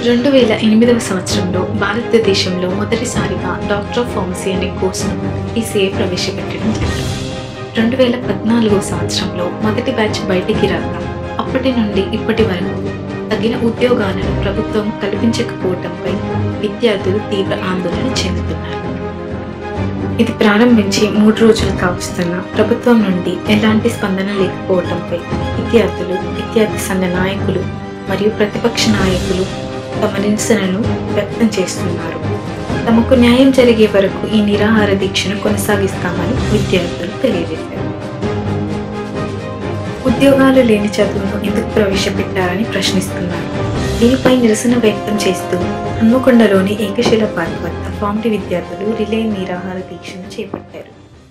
రెండు వేల ఎనిమిదవ సంవత్సరంలో భారతదేశంలో మొదటిసారిగా డాక్టర్ ఆఫ్ ఫార్మసీ అనే కోర్సును ఈసీఏ ప్రవేశపెట్టడం జరిగింది రెండు వేల పద్నాలుగో సంవత్సరంలో మొదటి బ్యాచ్ బయటికి రాగా అప్పటి నుండి ఇప్పటి వరకు తగిన ఉద్యోగాలను ప్రభుత్వం కల్పించకపోవడంపై విద్యార్థులు తీవ్ర ఆందోళన చెందుతున్నారు ఇది ప్రారంభించి మూడు రోజులు కావస్తున్న ప్రభుత్వం నుండి ఎలాంటి స్పందన లేకపోవడంపై విద్యార్థులు విద్యార్థి సంఘ నాయకులు మరియు ప్రతిపక్ష నాయకులు తమ నిరసనను వ్యక్తం చేస్తున్నారు తమకు న్యాయం జరిగే వరకు ఈ నిరాహార దీక్షను కొనసాగిస్తామని విద్యార్థులు తెలియజేశారు ఉద్యోగాలు లేని చదువును ఎందుకు ప్రవేశపెట్టారని ప్రశ్నిస్తున్నారు దీనిపై నిరసన వ్యక్తం చేస్తూ హన్మకొండలోని ఏకశిల పార్క్ వద్ద ఫామ్టి విద్యార్థులు రిలే నిరాహార దీక్షను చేపట్టారు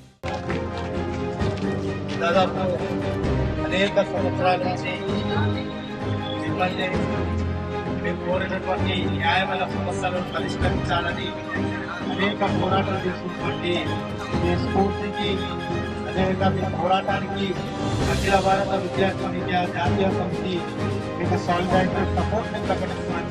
దాదాపు అనేక సంవత్సరాల నుంచి మిమ్మల్ని మేము కోరినటువంటి న్యాయమైన సమస్యలను పరిష్కరించాలని అనేక పోరాటాలు చేసినటువంటి మీ స్ఫూర్తికి అదేవిధంగా మీ పోరాటానికి అఖిల భారత విద్యార్థి విద్యా జాతీయ సమితి మీకు సాలిడారిటీ సపోర్ట్ ప్రకటిస్తున్నాను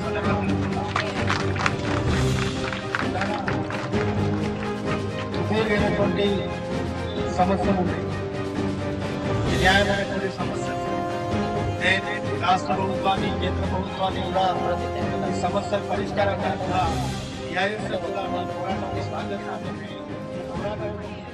ఉపయోగమైనటువంటి సమస్యలు ఉన్నాయి ఈ న్యాయమైనటువంటి సమస్య నేను రాష్ట్ర ప్రభుత్వాన్ని కేంద్ర ప్రభుత్వాన్ని కూడా ఈ సమస్య పరిష్కారం కూడా న్యాయం కూడా మా పోరాటం సాధ్యత పోరాటం